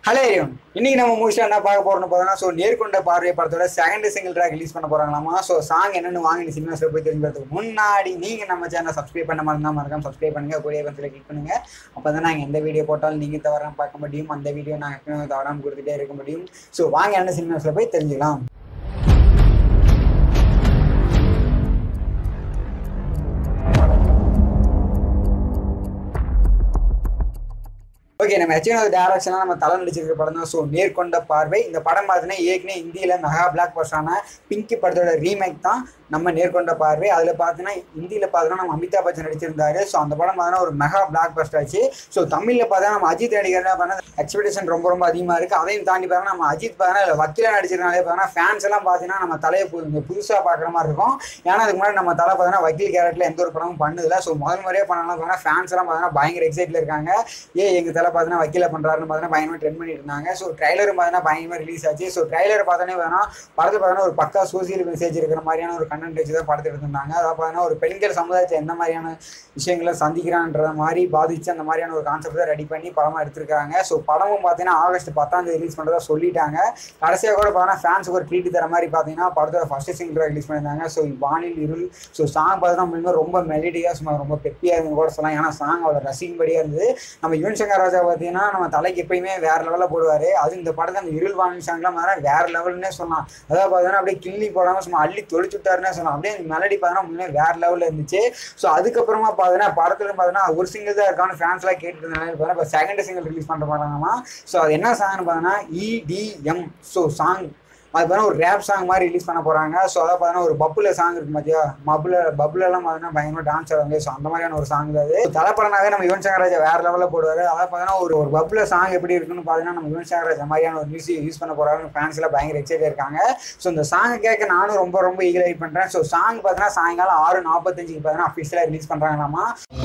hello எரியும் இன்னைக்கு நம்ம மூவிஸ்ல என்ன பார்க்க போறோம்னு பார்த்தோம்னா ஸோ நேர்கொண்ட பார்வை படத்தோட செகண்ட் சிங்கிள் ட்ராக் ரிலீஸ் பண்ண போறாங்களாமா ஸோ சாங் என்னன்னு வாங்கி சினிமாஸ்ல போய் தெரிஞ்சுக்கிறதுக்கு முன்னாடி நீங்க நம்ம சேனல் சப்ஸ்கிரைப் பண்ண மாதிரி இருந்தால் மறக்காம சப்ஸ்கிரைப் பண்ணுங்க கூடிய பக்கத்தில் கிளிக் பண்ணுங்க அப்போ தான் நாங்கள் எந்த வீடியோ போட்டாலும் நீங்க தவறாம பார்க்க முடியும் அந்த வீடியோ நாங்கள் எப்பவுமே தவறாம கொடுத்துட்டே இருக்க முடியும் ஸோ வாங்க என்ன சினிமாஸ்ல போய் தெரிஞ்சுக்கலாம் ஓகே நம்ம ஹெச்என் டேரக்ஷனாக நம்ம தலை நடிச்சிருக்க படம் தான் ஸோ நேர்கொண்ட பார்வை இந்த படம் பார்த்தீங்கன்னா ஏற்கனவே இந்தியில் மெகா பிளாக் பஸ்டான பிங்கி படத்தோட ரீமேக் தான் நம்ம நேர்கொண்ட பார்வை அதில் பார்த்தீங்கன்னா இந்தியில் பார்த்தீங்கன்னா நம்ம அமிதாப் பச்சன் நடிச்சிருந்தாரு ஸோ அந்த படம் பார்த்தீங்கன்னா ஒரு mega blockbuster so தமிழில் பார்த்தா நம்ம அஜித் நடிக்கிறதா பார்த்தா எக்ஸ்பெக்டேஷன் ரொம்ப ரொம்ப அதிகமாக இருக்குது அதையும் தாண்டி பார்த்தா நம்ம அஜித் பார்த்தீங்கன்னா வக்கீல நடிச்சிருந்தாலே பார்த்தீங்கன்னா ஃபேன்ஸ் எல்லாம் பார்த்தீங்கன்னா நம்ம தலையை புதுசாக பார்க்குற மாதிரி இருக்கும் ஏன்னா அதுக்கு முன்னாடி நம்ம தலை பார்த்தீங்கன்னா வக்கீல் கேரக்டரில் எந்த ஒரு படமும் பண்ணதில்ல ஸோ முதல் முறையாக பண்ணலாம் பார்த்தீங்கன்னா ஃபேன்ஸ் எல்லாம் பார்த்தீங்கன்னா பயங்கர எக்ஸைட்டில் இருக்காங்க ஏ எங்கள் தலை பார்த்தீங்கன்னா வக்கீல பண்ணுறாருன்னு பார்த்தீங்கன்னா பயங்கரமாக ட்ரெண்ட் பண்ணிட்டு இருந்தாங்க ஸோ ட்ரைலரும் பார்த்தீங்கன்னா பயங்கரமாக ரிலீஸ் ஆச்சு ஸோ ட்ரைலர் பார்த்தோன்னே பார்த்தீங்கன்னா படத்தை பார்த்தீங்கன்னா ஒரு பக்கா சோசியல் மெசேஜ் இருக்கிற மாதிரியான ஒரு கண்டென்ட் வச்சு தான் படத்தை எடுத்திருந்தாங்க அதாவது பார்த்தீங்கன்னா ஒரு பெண்கள் சமுதாயத்தை எந்த மாதிரியான விஷயங்களை சந்திக்கிறான்ற மாதிரி பாதிச்சு அந்த மாதிரியான ஒரு கான்செப்ட் தான் ரெடி பண்ணி படமாக எடுத்திருக்காங்க ஸோ படமும் பார்த்தீங்கன்னா ஆகஸ்ட் பத்தாம் தேதி ரிலீஸ் பண்ணுறதா சொல்லிட்டாங்க கடைசியாக கூட பார்த்தீங்கன்னா ஃபேன்ஸுக்கு ஒரு ட்ரீட் தர மாதிரி பார்த்தீங்கன்னா படத்தோட ஃபர்ஸ்ட் சிங்கிள் ரிலீஸ் பண்ணியிருந்தாங்க ஸோ வானில் இருள் ஸோ சாங் பார்த்தீங்கன்னா முழுமே ரொம்ப மெலடியாக சும்மா ரொம்ப பெப்பியாக இருந்து கூட சொல்லலாம் ஏன்னா சாங் அவ்வளோ ரசிக்கும்படியாக இருந்தது நம்ம யுவன் சங்கர் ராஜா பார்த்தீங்கன்னா நம்ம தலைக்கு எப்பயுமே வேற லெவலில் போடுவார் அது இந்த படத்தை அந்த இருள் வானில் சாங்லாம் பார்த்தீங்கன்னா வேற லெவல்னே சொல்லலாம் அதாவது பார்த்தீங்கன்னா அப்படியே கிள்ளி போடாமல் சும்மா அள்ளி தொளிச்சு விட்டாருன்னே சொல்லலாம் அப்படியே மெலடி பார்த்தீங்கன்னா முன்னே வேற லெவலில் இருந்துச்சு ஸோ அதுக்கப்புறமா பார்த்தீங்கன்னா படத்துல பார்த்தீங்கன்னா ஒரு சிங்கிள் தான் இருக்கான்னு ஃபேன்ஸ்லாம் கேட்டுட்டு இருந்தாங்க பார்த்தீங்கன்னா இப்போ செகண்ட் சிங்கிள் ரிலீஸ் பண்ணுற போகிறாங்கம்மா ஸோ அது என்ன சாங்னு பார்த்தீங்கன்னா இடிஎம் ஸோ சாங் அது பார்த்தீங்கன்னா ஒரு ரேப் சாங் மாதிரி ரிலீஸ் பண்ண போகிறாங்க ஸோ அதை பார்த்தீங்கன்னா ஒரு பப்புல சாங் இருக்கு பார்த்தியா பப்புல பப்புல எல்லாம் பார்த்தீங்கன்னா பயங்கரமாக டான்ஸ் ஆடுவாங்க ஸோ அந்த மாதிரியான ஒரு சாங் அது தலைப்படனாவே நம்ம யுவன் சங்கர் ராஜா வேற லெவலில் போடுவார் அதாவது பார்த்தீங்கன்னா ஒரு ஒரு பப்புல சாங் எப்படி இருக்குன்னு பார்த்தீங்கன்னா நம்ம யுவன் சங்கர் ராஜா மாதிரியான ஒரு மியூசிக் யூஸ் பண்ண போகிறாங்க ஃபேன்ஸ் எல்லாம் பயங்கர எக்ஸைட் இருக்காங்க ஸோ இந்த சாங்கை கேட்க நானும் ரொம்ப ரொம்ப ஈகலைட் பண்ணுறேன் ஸோ சாங் பார்த்தீங்கன்னா சாயங்காலம் ஆறு நாற்பத்தஞ்சுக்கு பார்த்தீங்கன்னா அஃபிஷியலாக ரிலீஸ் பண்ணுறாங்களாமா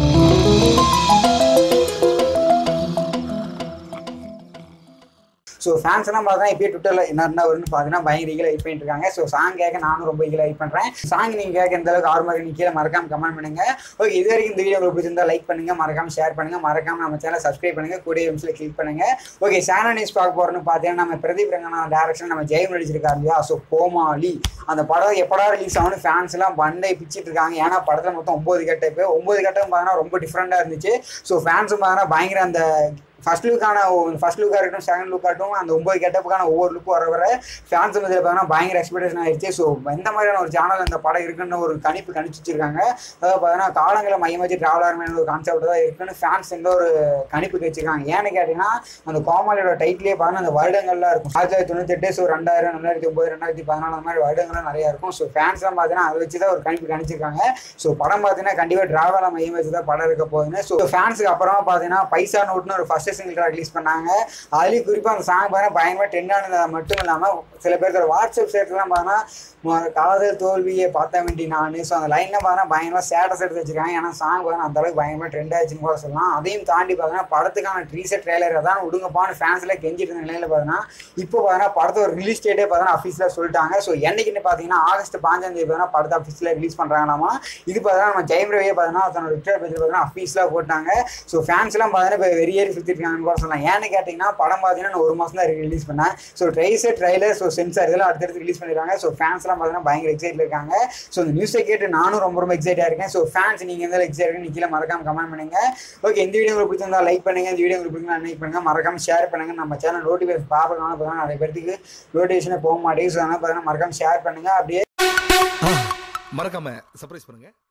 ஸோ ஃபேன்ஸ் எல்லாம் பார்த்தா இப்பயே ட்விட்டரில் என்ன என்ன வரும்னு பார்த்தீங்கன்னா பயங்கர ஈகில் ஹைப் பண்ணிட்டு இருக்காங்க ஸோ சாங் கேட்க நானும் ரொம்ப ஈகில் ஹைப் பண்ணுறேன் சாங் நீங்கள் கேட்க எந்த அளவுக்கு ஆர்வமாக நீ கீழே மறக்காம கமெண்ட் பண்ணுங்க ஓகே இது வரைக்கும் இந்த வீடியோ உங்களுக்கு பிடிச்சிருந்தா லைக் பண்ணுங்க மறக்காம ஷேர் பண்ணுங்க மறக்காம நம்ம சேனல் சப்ஸ்கிரைப் பண்ணுங்க கூடிய நிமிஷத்தில் கிளிக் பண்ணுங்க ஓகே சேனல் நியூஸ் பார்க்க போறோம்னு பார்த்தீங்கன்னா நம்ம பிரதீப் ரங்கனா டேரக்ஷன் நம்ம ஜெயம் நடிச்சிருக்காரு இல்லையா ஸோ கோமாளி அந்த படம் எப்படா ரிலீஸ் ஆகணும் ஃபேன்ஸ் எல்லாம் பண்டை பிச்சிட்டு இருக்காங்க ஏன்னா படத்தில் மொத்தம் ஒன்பது கட்ட இப்போ ஒன்பது கட்டம் பார்த்தீங்கன்னா ரொம்ப டிஃப்ரெண்டாக இருந்துச்சு ஸோ ஃபேன்ஸும் பார்த்தீங்கன்னா பயங்கர அந்த ஃபர்ஸ்ட் லுக்கான ஃபர்ஸ்ட் லுக்காக இருக்கட்டும் செகண்ட் லுக் ஆகட்டும் அந்த ஒன்பது கெட்டப்புக்கான ஒவ்வொரு லுக்கும் வர வர ஃபேன்ஸ் இதில் பார்த்தீங்கன்னா பயங்கர எக்ஸ்பெக்டேஷன் ஆயிடுச்சு ஸோ எந்த மாதிரியான ஒரு சேனல் அந்த படம் இருக்குன்னு ஒரு கணிப்பு கணிச்சு வச்சிருக்காங்க அதாவது பார்த்தீங்கன்னா காலங்களை மையம் வச்சு ட்ராவல் ஆரம்பியான ஒரு கான்செப்ட் தான் இருக்குன்னு ஃபேன்ஸ் எந்த ஒரு கணிப்பு வச்சிருக்காங்க ஏன்னு கேட்டிங்கன்னா அந்த கோமாளியோட டைட்டிலே பார்த்தீங்கன்னா அந்த வருடங்கள்லாம் இருக்கும் ஆயிரத்தி தொள்ளாயிரத்தி தொண்ணூத்தெட்டு ஸோ ரெண்டாயிரம் ரெண்டாயிரத்தி ஒம்பது ரெண்டாயிரத்தி பதினாலு அந்த மாதிரி வருடங்கள்லாம் நிறையா இருக்கும் ஸோ ஃபேன்ஸ்லாம் பார்த்தீங்கன்னா அதை வச்சு தான் ஒரு கணிப்பு கணிச்சிருக்காங்க ஸோ படம் பார்த்தீங்கன்னா கண்டிப்பாக ட்ராவலை மையம் வச்சு தான் படம் இருக்க போகுதுன்னு ஸோ ஃபேன்ஸுக்கு அப்புறமா பார்த்தீங்கன்னா பைசா நோட்னு ஒரு ஃபர்ஸ்ட் சிங்கிள் ட்ராக் ரிலீஸ் பண்ணாங்க அதுலேயும் குறிப்பாக அந்த சாங் பார்த்தீங்கன்னா பயங்கரமாக ட்ரெண்ட் ஆனது மட்டும் இல்லாமல் சில பேர் வாட்ஸ்அப் சேர்த்துலாம் பார்த்தீங்கன்னா காதல் தோல்வியை பார்த்த வேண்டி நான் ஸோ அந்த லைன்லாம் பார்த்தீங்கன்னா பயங்கரமாக ஸ்டேட்டஸ் எடுத்து வச்சிருக்காங்க ஏன்னா சாங் பார்த்தீங்கன்னா அந்த அளவுக்கு பயங்கரமாக ட்ரெண்ட் ஆச்சுன்னு கூட சொல்லலாம் அதையும் தாண்டி பார்த்தீங்கன்னா படத்துக்கான ட்ரீசர் ட்ரெய்லர் தான் விடுங்கப்பான்னு ஃபேன்ஸ்லாம் கெஞ்சிட்டு இருந்த நிலையில் பார்த்தீங்கன்னா இப்போ பார்த்தீங்கன்னா படத்தோட ரிலீஸ் டேட்டே பார்த்தீங்கன்னா அஃபீஸில் சொல்லிட்டாங்க ஸோ என்னைக்குன்னு பார்த்தீங்கன்னா ஆகஸ்ட் பாஞ்சாம் தேதி பார்த்தீங்கன்னா படத்தை அஃபீஸில் ரிலீஸ் பண்ணுறாங்களாமா இது பார்த்தீங்கன்னா நம்ம ஜெயம் ரவியே பார்த்தீங்கன்னா தன்னோட ட்விட்டர் பேஜில் பார்த்தீங்கன்னா அஃபீஸில் போட்டாங்க ஸோ ஃபேன்ஸ்லாம் பார்த்தீங்கன்னா இப்போ வெறியேறி சுற்றிருக்காங்கன்னு கூட சொல்லலாம் ஏன்னு கேட்டிங்கன்னா படம் பார்த்தீங்கன்னா ஒரு மாதம் தான் ரிலீஸ் பண்ணேன் ஸோ ட்ரைசர் ட்ரைலர் ஸோ சென்சார் இதெல்லாம் அடுத்தடுத்து ரிலீஸ் பண்ணிடுறாங்க ஸோ ஃபேன்ஸ்லாம் பார்த்தீங்கன்னா பயங்கர எக்ஸைட்டில் இருக்காங்க ஸோ இந்த நியூஸை கேட்டு நானும் ரொம்ப ரொம்ப எக்ஸைட்டாக இருக்கேன் ஸோ ஃபேன்ஸ் நீங்கள் எந்த எக்ஸைட் இருக்கு கீழே மறக்காம கமெண்ட் பண்ணுங்க ஓகே இந்த வீடியோ உங்களுக்கு பிடிச்சிருந்தா லைக் பண்ணுங்க இந்த வீடியோ உங்களுக்கு பிடிச்சிருந்தா லைக் பண்ணுங்க மறக்காம ஷேர் பண்ணுங்க நம்ம சேனல் நோட்டிஃபிகேஷன் பார்க்கறதுனால பார்த்தீங்கன்னா நிறைய பேருக்கு நோட்டிஃபிகேஷனே போக மாட்டேங்குது ஸோ அதனால் பார்த்தீங்கன்னா மறக்காம ஷேர் பண்ணுங்க அப்படியே மறக்காம சர்ப்ரைஸ் பண்ணுங்க